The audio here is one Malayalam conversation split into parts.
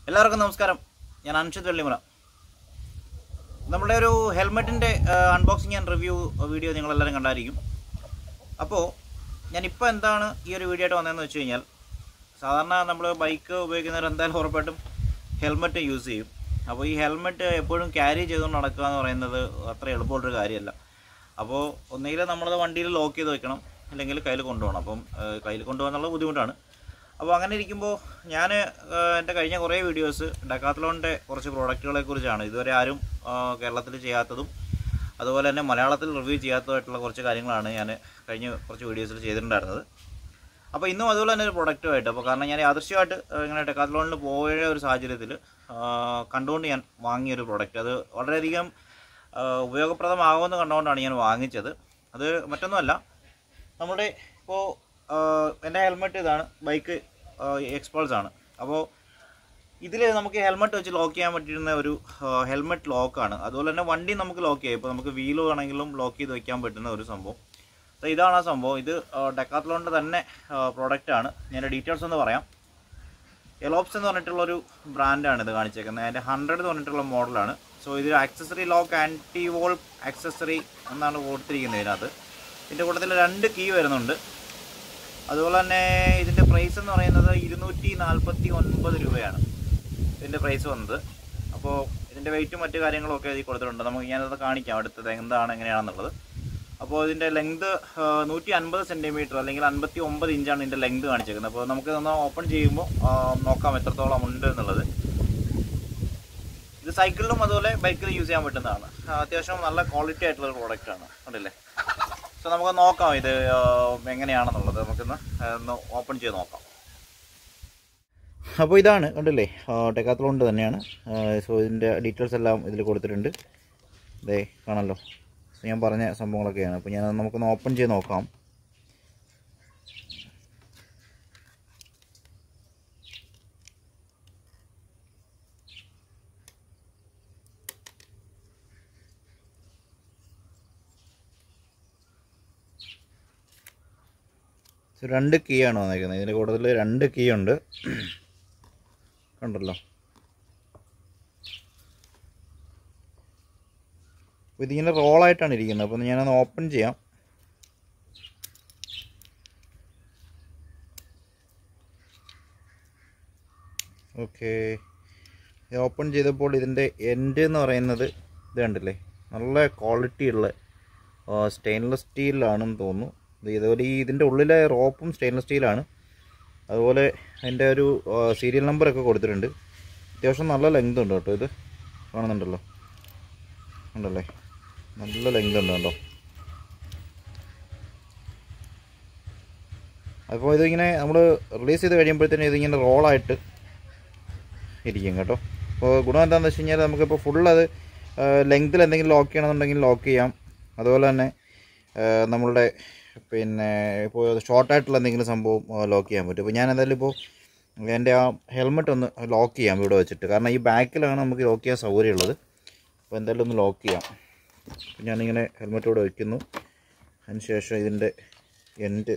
എല്ലാവർക്കും നമസ്കാരം ഞാൻ അൻഷിത് വെള്ളിമുല നമ്മുടെ ഒരു ഹെൽമെറ്റിൻ്റെ അൺബോക്സിങ് ആൻഡ് റിവ്യൂ വീഡിയോ നിങ്ങളെല്ലാവരും കണ്ടായിരിക്കും അപ്പോൾ ഞാനിപ്പോൾ എന്താണ് ഈ ഒരു വീഡിയോ ആയിട്ട് വന്നതെന്ന് വെച്ച് കഴിഞ്ഞാൽ സാധാരണ നമ്മൾ ബൈക്ക് ഉപയോഗിക്കുന്നവർ എന്തായാലും ഉറപ്പായിട്ടും ഹെൽമെറ്റ് യൂസ് ചെയ്യും അപ്പോൾ ഈ ഹെൽമെറ്റ് എപ്പോഴും ക്യാരി ചെയ്തുകൊണ്ട് നടക്കുക എന്ന് പറയുന്നത് അത്ര എളുപ്പമുള്ളൊരു കാര്യമല്ല അപ്പോൾ ഒന്നുകിൽ നമ്മളത് വണ്ടിയിൽ ലോക്ക് ചെയ്ത് വെക്കണം അല്ലെങ്കിൽ കയ്യിൽ കൊണ്ടുപോകണം അപ്പം ഏഹ്, കയ്യിൽ കൊണ്ടുപോകാന്നുള്ള ബുദ്ധിമുട്ടാണ് അപ്പോൾ അങ്ങനെ ഇരിക്കുമ്പോൾ ഞാൻ എൻ്റെ കഴിഞ്ഞ കുറേ വീഡിയോസ് ഡക്കാത്തലോണിൻ്റെ കുറച്ച് പ്രോഡക്റ്റുകളെ കുറിച്ചാണ് ഇതുവരെ ആരും കേരളത്തിൽ ചെയ്യാത്തതും അതുപോലെ തന്നെ മലയാളത്തിൽ റിവ്യൂ ചെയ്യാത്തതായിട്ടുള്ള കുറച്ച് കാര്യങ്ങളാണ് ഞാൻ കഴിഞ്ഞ കുറച്ച് വീഡിയോസിൽ ചെയ്തിട്ടുണ്ടായിരുന്നത് അപ്പോൾ ഇന്നും അതുപോലെ തന്നെ ഒരു പ്രൊഡക്റ്റുമായിട്ട് അപ്പോൾ കാരണം ഞാൻ യാദൃശ്യമായിട്ട് ഏഹ്, ഇങ്ങനെ ഡെക്കാത്തലോണിൽ പോയ ഒരു സാഹചര്യത്തിൽ കണ്ടുകൊണ്ട് ഞാൻ വാങ്ങിയ ഒരു പ്രൊഡക്റ്റ് അത് വളരെയധികം ആഹ്, ഉപയോഗപ്രദമാകുമെന്ന് കണ്ടുകൊണ്ടാണ് ഞാൻ വാങ്ങിച്ചത് അത് മറ്റൊന്നുമല്ല നമ്മുടെ ഇപ്പോൾ എൻ്റെ ഹെൽമെറ്റ് ഇതാണ് ബൈക്ക് എക്സ്പൾസ് ആണ് അപ്പോൾ ഇതിൽ നമുക്ക് ഹെൽമെറ്റ് വെച്ച് ലോക്ക് ചെയ്യാൻ പറ്റുന്ന ഒരു ഹെൽമെറ്റ് ലോക്കാണ് അതുപോലെ തന്നെ വണ്ടി നമുക്ക് ലോക്ക് ചെയ്യാം ഇപ്പോൾ നമുക്ക് വീല് വേണമെങ്കിലും ലോക്ക് ചെയ്ത് വെക്കാൻ പറ്റുന്ന ഒരു സംഭവം അപ്പോൾ ഇതാണ് ആ സംഭവം ഇത് ഡെക്കാത്ലോണിൻ്റെ തന്നെ പ്രോഡക്റ്റ് ആണ് ഞാൻ ഡീറ്റെയിൽസ് ഒന്ന് പറയാം എലോപ്സ് എന്ന് പറഞ്ഞിട്ടുള്ളൊരു ബ്രാൻഡാണ് ഇത് കാണിച്ചേക്കുന്നത് അതിൻ്റെ ഹൺഡ്രഡ് എന്ന് പറഞ്ഞിട്ടുള്ള മോഡലാണ് സോ ഇത് accessory lock anti wall accessory എന്നാണ് കൊടുത്തിരിക്കുന്നത് ഇതിനകത്ത് ഇതിൻ്റെ കൂട്ടത്തിൽ രണ്ട് കീ വരുന്നുണ്ട് അതുപോലെ തന്നെ ഇതിൻ്റെ പ്രൈസ് എന്ന് പറയുന്നത് ഇരുന്നൂറ്റി നാൽപ്പത്തി ഒൻപത് രൂപയാണ് ഇതിൻ്റെ പ്രൈസ് വന്നത് അപ്പോൾ ഇതിൻ്റെ വെയിറ്റും മറ്റു കാര്യങ്ങളും ഒക്കെ ഇതിൽ കൊടുത്തിട്ടുണ്ട് നമുക്ക് ഞാനത് കാണിക്കാം അടുത്തത് എന്താണ് എങ്ങനെയാണെന്നുള്ളത് അപ്പോൾ ഇതിൻ്റെ ലെങ്ത് നൂറ്റി അൻപത് സെൻറ്റിമീറ്റർ അല്ലെങ്കിൽ അൻപത്തി ഒമ്പത് ഇഞ്ചാണ് ഇതിൻ്റെ ലെങ്ത് കാണിച്ചേക്കുന്നത് അപ്പോൾ നമുക്ക് ഇതൊന്ന് ഓപ്പൺ ചെയ്യുമ്പോൾ ആ, നോക്കാം എത്രത്തോളം ഉണ്ട് എന്നുള്ളത് ഇത് സൈക്കിളിലും അതുപോലെ ബൈക്കിലും യൂസ് ചെയ്യാൻ പറ്റുന്നതാണ് ആ, അത്യാവശ്യം നല്ല ക്വാളിറ്റി ആയിട്ടുള്ള ഒരു പ്രോഡക്റ്റാണ് കണ്ടില്ലേ സോ നമുക്ക് നോക്കാം ഇത് ആ, എങ്ങനെയാണെന്നുള്ളത് നമുക്കൊന്ന് ആ, ഒന്ന് ഓപ്പൺ ചെയ്ത് നോക്കാം അപ്പോൾ ഇതാണ് കണ്ടില്ലേ ടെക്കാത്തലോണ്ട് തന്നെയാണ് സോ ഇതിൻ്റെ ഡീറ്റെയിൽസ് എല്ലാം ഇതിൽ കൊടുത്തിട്ടുണ്ട് ഇതേ കാണാമല്ലോ So, ഞാൻ പറഞ്ഞ സംഭവങ്ങളൊക്കെയാണ് അപ്പോൾ ഞാൻ നമുക്കൊന്ന് ഓപ്പൺ ചെയ്ത് നോക്കാം So, രണ്ട് കീ ആണ് വന്നിരിക്കുന്നത് ഇതിൻ്റെ കൂടുതൽ രണ്ട് കീ ഉണ്ട് കണ്ടല്ലോ അപ്പോൾ ഇതിങ്ങനെ റോളായിട്ടാണ് ഇരിക്കുന്നത് അപ്പോൾ ഞാനൊന്ന് ഓപ്പൺ ചെയ്യാം ഓക്കെ ഇത് ഓപ്പൺ ചെയ്തപ്പോൾ ഇതിൻ്റെ എൻഡ് എന്ന് പറയുന്നത് ഇത് കണ്ടില്ലേ നല്ല ക്വാളിറ്റി ഉള്ള സ്റ്റെയിൻലെസ് സ്റ്റീലാണെന്ന് തോന്നുന്നു ഇത് ഇതുപോലെ ഈ ഇതിൻ്റെ ഉള്ളിലെ റോപ്പും സ്റ്റെയിൻലെസ് സ്റ്റീലാണ് അതുപോലെ അതിൻ്റെ ഒരു സീരിയൽ നമ്പറൊക്കെ കൊടുത്തിട്ടുണ്ട് അത്യാവശ്യം നല്ല ലെങ്ത് ഉണ്ട് കേട്ടോ ഇത് കാണുന്നുണ്ടല്ലോ ഉണ്ടല്ലേ നല്ല ലെങ്ത് ഉണ്ട് കേട്ടോ അപ്പോൾ ഇതിങ്ങനെ നമ്മൾ റിലീസ് ചെയ്ത് കഴിയുമ്പോഴത്തേനും ഇതിങ്ങനെ റോളായിട്ട് ഇരിക്കും കേട്ടോ അപ്പോൾ ഗുണം എന്താണെന്ന് വെച്ച് കഴിഞ്ഞാൽ നമുക്കിപ്പോൾ ഫുൾ അത് ലെങ്തിൽ എന്തെങ്കിലും ലോക്ക് ചെയ്യണമെന്നുണ്ടെങ്കിൽ ലോക്ക് ചെയ്യാം അതുപോലെ തന്നെ ആ, നമ്മളുടെ പിന്നെ ഇപ്പോൾ ഷോർട്ടായിട്ടുള്ള എന്തെങ്കിലും സംഭവം ലോക്ക് ചെയ്യാൻ പറ്റും ഇപ്പോൾ ഞാൻ എന്തായാലും ഇപ്പോൾ എൻ്റെ ആ ഹെൽമെറ്റ് ഒന്ന് ലോക്ക് ചെയ്യാം ഇവിടെ വെച്ചിട്ട് കാരണം ഈ ബാക്കിലാണ് നമുക്ക് ലോക്ക് ചെയ്യാൻ സൗകര്യമുള്ളത് അപ്പോൾ എന്തായാലും ഒന്ന് ലോക്ക് ചെയ്യാം അപ്പോൾ ഞാനിങ്ങനെ ഹെൽമെറ്റ് ഇവിടെ വയ്ക്കുന്നു അതിന് ശേഷം ഇതിൻ്റെ എൻഡ്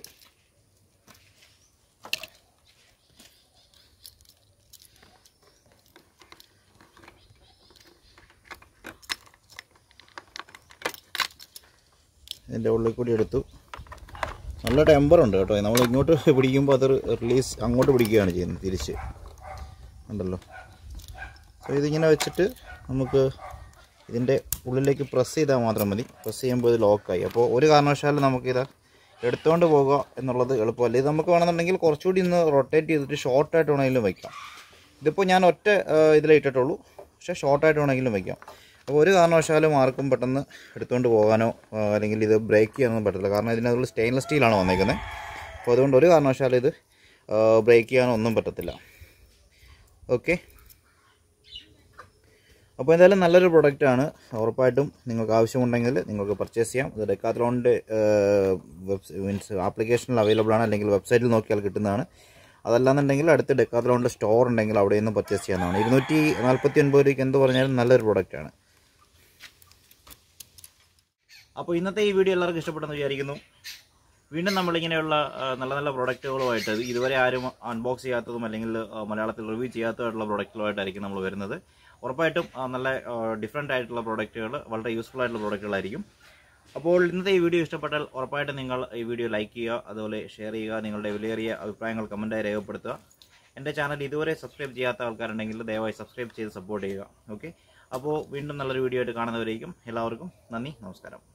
ഇതിൻ്റെ ഉള്ളിൽ കൂടി എടുത്തു നല്ല ടെമ്പർ ഉണ്ട് കേട്ടോ നമ്മൾ ഇങ്ങോട്ട് പിടിക്കുമ്പോൾ അത് റിലീസ് അങ്ങോട്ട് പിടിക്കുകയാണ് ചെയ്യുന്നത് തിരിച്ച് ഉണ്ടല്ലോ അപ്പോൾ ഇതിങ്ങനെ വെച്ചിട്ട് നമുക്ക് ഇതിൻ്റെ ഉള്ളിലേക്ക് പ്രസ് ചെയ്താൽ മാത്രം മതി പ്രസ് ചെയ്യുമ്പോൾ ഇത് ലോക്കായി അപ്പോൾ ഒരു കാരണവശാലും നമുക്കിത് എടുത്തുകൊണ്ട് പോകുക എന്നുള്ളത് എളുപ്പമല്ല ഇത് നമുക്ക് വേണമെന്നുണ്ടെങ്കിൽ കുറച്ചുകൂടി ഒന്ന് റൊട്ടേറ്റ് ചെയ്തിട്ട് ഷോർട്ടായിട്ട് വേണമെങ്കിലും വയ്ക്കാം ഇതിപ്പോൾ ഞാൻ ഒറ്റ ആ, ഇതിലേ ഇട്ടിട്ടുള്ളൂ പക്ഷേ ഷോർട്ടായിട്ട് വേണമെങ്കിലും വയ്ക്കാം അപ്പോൾ ഒരു കാരണവശാലും ആർക്കും പെട്ടെന്ന് എടുത്തുകൊണ്ട് പോകാനോ ആ, അല്ലെങ്കിൽ ഇത് ബ്രേക്ക് ചെയ്യാനൊന്നും പറ്റില്ല കാരണം ഇതിനകത്തുള്ള സ്റ്റെയിൻലെസ് സ്റ്റീലാണ് വന്നേക്കുന്നത് അപ്പോൾ അതുകൊണ്ട് ഒരു കാരണവശാലും ഇത് ബ്രേക്ക് ചെയ്യാനോ ഒന്നും പറ്റത്തില്ല ഓക്കെ അപ്പോൾ എന്തായാലും നല്ലൊരു പ്രൊഡക്റ്റാണ് ഉറപ്പായിട്ടും നിങ്ങൾക്ക് ആവശ്യമുണ്ടെങ്കിൽ നിങ്ങൾക്ക് പർച്ചേസ് ചെയ്യാം ഇത് ഡെക്കാത്ലോണിൻ്റെ വെബ് മീൻസ് ആപ്ലിക്കേഷനിൽ അവൈലബിൾ ആണ് അല്ലെങ്കിൽ വെബ്സൈറ്റിൽ നോക്കിയാൽ കിട്ടുന്നതാണ് അതല്ലാന്നുണ്ടെങ്കിൽ അടുത്ത് ഡെക്കാത്ലോണിൻ്റെ സ്റ്റോർ ഉണ്ടെങ്കിൽ അവിടെ നിന്ന് പർച്ചേസ് ചെയ്യാവുന്നതാണ് ഇരുന്നൂറ്റി നാൽപ്പത്തി ഒൻപത് രൂപയ്ക്ക് എന്ത് പറഞ്ഞാലും നല്ലൊരു പ്രൊഡക്റ്റാണ് അപ്പോൾ ഇന്നത്തെ ഈ വീഡിയോ എല്ലാവർക്കും ഇഷ്ടപ്പെട്ടെന്ന് വിചാരിക്കുന്നു വീണ്ടും നമ്മളിങ്ങനെയുള്ള ആ, നല്ല നല്ല പ്രൊഡക്റ്റുകളുമായിട്ട് ഇതുവരെ ആരും അൺബോക്സ് ചെയ്യാത്തതും അല്ലെങ്കിൽ ആ, മലയാളത്തിൽ റിവ്യൂ ചെയ്യാത്തതായിട്ടുള്ള പ്രൊഡക്റ്റുകളുമായിട്ടായിരിക്കും നമ്മൾ വരുന്നത് ഉറപ്പായിട്ടും ആ, നല്ല ഡിഫറെൻ്റ് ആയിട്ടുള്ള പ്രൊഡക്റ്റുകൾ വളരെ യൂസ്ഫുൾ ആയിട്ടുള്ള പ്രൊഡക്റ്റുകളായിരിക്കും അപ്പോൾ ഇന്നത്തെ ഈ വീഡിയോ ഇഷ്ടപ്പെട്ടാൽ ഉറപ്പായിട്ടും നിങ്ങൾ ഈ വീഡിയോ ലൈക്ക് ചെയ്യുക അതുപോലെ ഷെയർ ചെയ്യുക നിങ്ങളുടെ വിലയേറിയ അഭിപ്രായങ്ങൾ കമൻറ്റായി രേഖപ്പെടുത്തുക എൻ്റെ ചാനൽ ഇതുവരെ സബ്സ്ക്രൈബ് ചെയ്യാത്ത ആൾക്കാരുണ്ടെങ്കിൽ ദയവായി സബ്സ്ക്രൈബ് ചെയ്ത് സപ്പോർട്ട് ചെയ്യുക ഓക്കെ അപ്പോൾ വീണ്ടും നല്ലൊരു വീഡിയോ ആയിട്ട് കാണുന്നവരേക്കും എല്ലാവർക്കും നന്ദി നമസ്കാരം